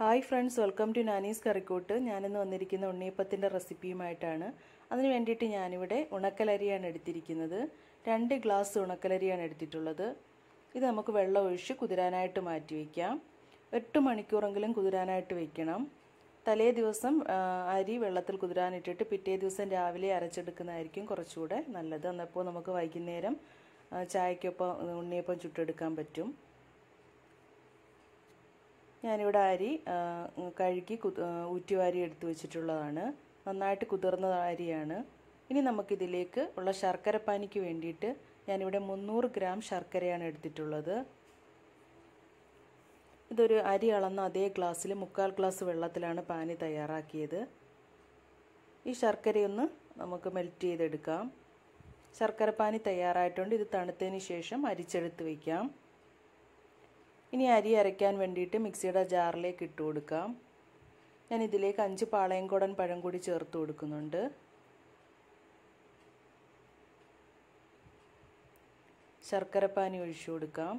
hi friends welcome to Nani's കറിക്കൂട്ട് ഞാനിന്ന് വന്നിരിക്കുന്ന ഉണ്ണിയപ്പത്തിൻ്റെ റെസിപ്പിയുമായിട്ടാണ് അതിന് വേണ്ടിയിട്ട് ഞാനിവിടെ ഉണക്കലരിയാണ് എടുത്തിരിക്കുന്നത് രണ്ട് ഗ്ലാസ് ഉണക്കലരിയാണ് എടുത്തിട്ടുള്ളത് ഇത് നമുക്ക് വെള്ളം ഒഴിച്ച് കുതിരാനായിട്ട് മാറ്റി വയ്ക്കാം എട്ട് മണിക്കൂറെങ്കിലും കുതിരാനായിട്ട് വെക്കണം തലേ ദിവസം അരി വെള്ളത്തിൽ കുതിരാനിട്ടിട്ട് പിറ്റേ ദിവസം രാവിലെ അരച്ചെടുക്കുന്നതായിരിക്കും കുറച്ചുകൂടെ നല്ലത് എന്നപ്പോൾ നമുക്ക് വൈകുന്നേരം ചായക്കൊപ്പം ഉണ്ണിയപ്പം ചുട്ടെടുക്കാൻ പറ്റും ഞാനിവിടെ അരി കഴുകി ഊറ്റുവാരി എടുത്തു വെച്ചിട്ടുള്ളതാണ് നന്നായിട്ട് കുതിർന്ന അരിയാണ് ഇനി നമുക്കിതിലേക്ക് ഉള്ള ശർക്കരപ്പാനിക്ക് വേണ്ടിയിട്ട് ഞാനിവിടെ മുന്നൂറ് ഗ്രാം ശർക്കരയാണ് എടുത്തിട്ടുള്ളത് ഇതൊരു അരി അളന്ന അതേ ഗ്ലാസ്സിൽ മുക്കാൽ ഗ്ലാസ് വെള്ളത്തിലാണ് പാനി തയ്യാറാക്കിയത് ഈ ശർക്കരയൊന്ന് നമുക്ക് മെൽറ്റ് ചെയ്തെടുക്കാം ശർക്കരപ്പാനി തയ്യാറായിട്ടുണ്ട് ഇത് തണുത്തതിന് ശേഷം അരിച്ചെടുത്ത് വയ്ക്കാം ഇനി അരി അരയ്ക്കാൻ വേണ്ടിയിട്ട് മിക്സിയുടെ ജാറിലേക്ക് ഇട്ട് കൊടുക്കാം ഞാൻ ഇതിലേക്ക് അഞ്ച് പാളയംകോടൻ പഴം കൂടി ചേർത്ത് കൊടുക്കുന്നുണ്ട് ശർക്കരപ്പാനി ഒഴിച്ചു കൊടുക്കാം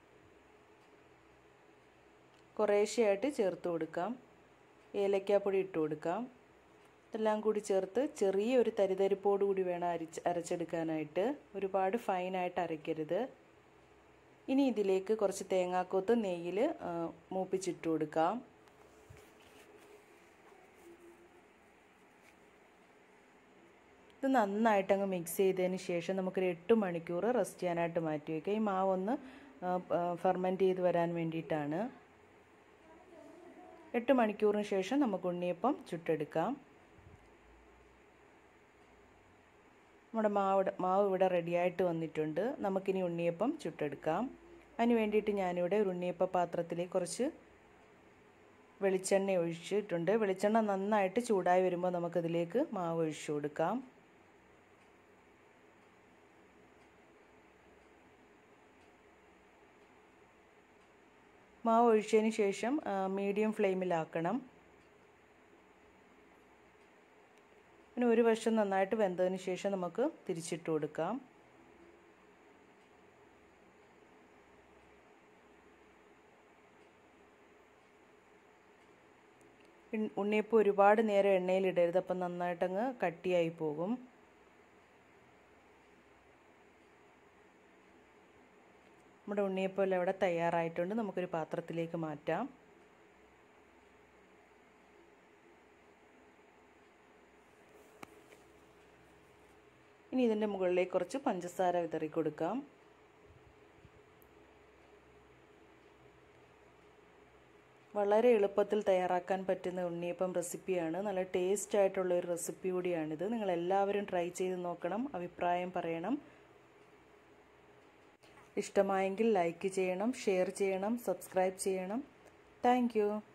കുറേശ്ശെയായിട്ട് ചേർത്ത് കൊടുക്കാം ഏലക്കാപ്പൊടി ഇട്ട് കൊടുക്കാം എല്ലാം കൂടി ചേർത്ത് ചെറിയൊരു തരിതരിപ്പോട് കൂടി വേണം അരിച്ച് അരച്ചെടുക്കാനായിട്ട് ഒരുപാട് ഫൈനായിട്ട് അരയ്ക്കരുത് ഇനി ഇതിലേക്ക് കുറച്ച് തേങ്ങാക്കൊത്ത് നെയ്യിൽ മൂപ്പിച്ചിട്ട് കൊടുക്കാം ഇത് നന്നായിട്ട് അങ്ങ് മിക്സ് ചെയ്തതിന് ശേഷം നമുക്കൊരു എട്ട് മണിക്കൂർ റെസ്റ്റ് ചെയ്യാനായിട്ട് മാറ്റി വയ്ക്കുക ഈ മാവ് ഒന്ന് ഫെർമെൻറ്റ് ചെയ്ത് വരാൻ വേണ്ടിയിട്ടാണ് എട്ട് മണിക്കൂറിന് ശേഷം നമുക്ക് ഉണ്ണിയപ്പം ചുട്ടെടുക്കാം നമ്മുടെ മാവ് മാവ് ഇവിടെ റെഡിയായിട്ട് വന്നിട്ടുണ്ട് നമുക്കിനി ഉണ്ണിയപ്പം ചുട്ടെടുക്കാം അതിന് വേണ്ടിയിട്ട് ഞാനിവിടെ ഒരു ഉണ്ണിയപ്പ പാത്രത്തിലേക്ക് കുറച്ച് വെളിച്ചെണ്ണ ഒഴിച്ചിട്ടുണ്ട് വെളിച്ചെണ്ണ നന്നായിട്ട് ചൂടായി വരുമ്പോൾ നമുക്കതിലേക്ക് മാവ് ഒഴിച്ചു കൊടുക്കാം മാവ് ഒഴിച്ചതിന് ശേഷം മീഡിയം ഫ്ലെയിമിലാക്കണം പിന്നെ ഒരു വശം നന്നായിട്ട് വെന്തതിന് ശേഷം നമുക്ക് തിരിച്ചിട്ട് കൊടുക്കാം ഉണ്ണിയപ്പം ഒരുപാട് നേരം എണ്ണയിലിടരുത് അപ്പം നന്നായിട്ടങ്ങ് കട്ടിയായി പോകും നമ്മുടെ ഉണ്ണിയപ്പം എല്ലാം ഇവിടെ തയ്യാറായിട്ടുണ്ട് നമുക്കൊരു പാത്രത്തിലേക്ക് മാറ്റാം ഇനി ഇതിൻ്റെ മുകളിലേക്ക് കുറച്ച് പഞ്ചസാര വിതറി കൊടുക്കാം വളരെ എളുപ്പത്തിൽ തയ്യാറാക്കാൻ പറ്റുന്ന ഉണ്ണിയപ്പം റെസിപ്പിയാണ് നല്ല ടേസ്റ്റ് ആയിട്ടുള്ള ഒരു റെസിപ്പി കൂടിയാണിത് നിങ്ങൾ എല്ലാവരും ട്രൈ ചെയ്ത് നോക്കണം അഭിപ്രായം പറയണം ഇഷ്ടമായെങ്കിൽ ലൈക്ക് ചെയ്യണം ഷെയർ ചെയ്യണം സബ്സ്ക്രൈബ് ചെയ്യണം താങ്ക്